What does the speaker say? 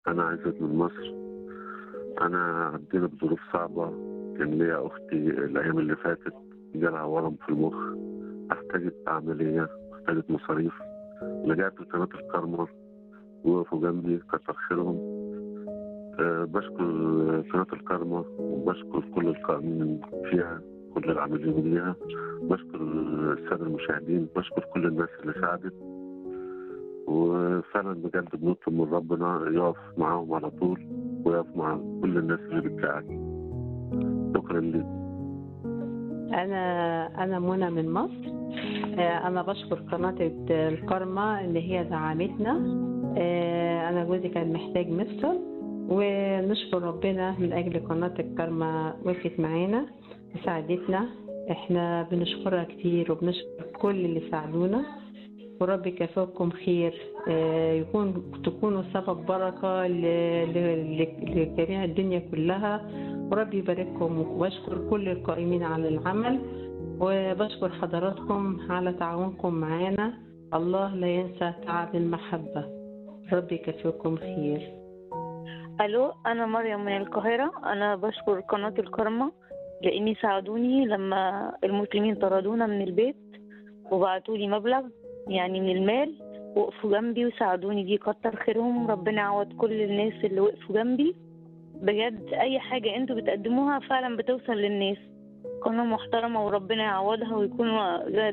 أنا عايزة من مصر أنا عدينا بظروف صعبة كان ليا أختي الأيام اللي فاتت جالها ورم في المخ احتاجت عملية واحتاجت مصاريف لجأت لقناة الكرمة وقفوا جنبي كتر خيرهم أه بشكر قناة الكرمة وبشكر كل القائمين فيها كل العاملين بيها بشكر السادة المشاهدين بشكر كل الناس اللي ساعدت وفعلا بجد بنطلب من ربنا يقف معاهم على طول ويقف مع كل الناس اللي بتساعد شكرا لك أنا أنا منى من مصر آه، أنا بشكر قناة الكرمة إن هي دعمتنا آه، أنا جوزي كان محتاج مفصل ونشكر ربنا من أجل قناة الكرمة وقفت معانا وساعدتنا إحنا بنشكرها كتير وبنشكر كل اللي ساعدونا ورب يكافئكم خير آه، يكون تكونوا سبب بركة ل- ل- ل- لجميع الدنيا كلها ورب يبارككم وبشكر كل القائمين على العمل وبشكر حضراتكم على تعاونكم معانا الله لا ينسى تعب المحبة رب يكافئكم خير الو انا مريم من القاهره انا بشكر قناه الكرمه لاني ساعدوني لما المسلمين طردونا من البيت وبعتوا لي مبلغ يعني من المال وقفوا جنبي وساعدوني دي كتر خيرهم ربنا يعوض كل الناس اللي وقفوا جنبي بجد اي حاجه انتوا بتقدموها فعلا بتوصل للناس قناه محترمه وربنا يعوضها ويكون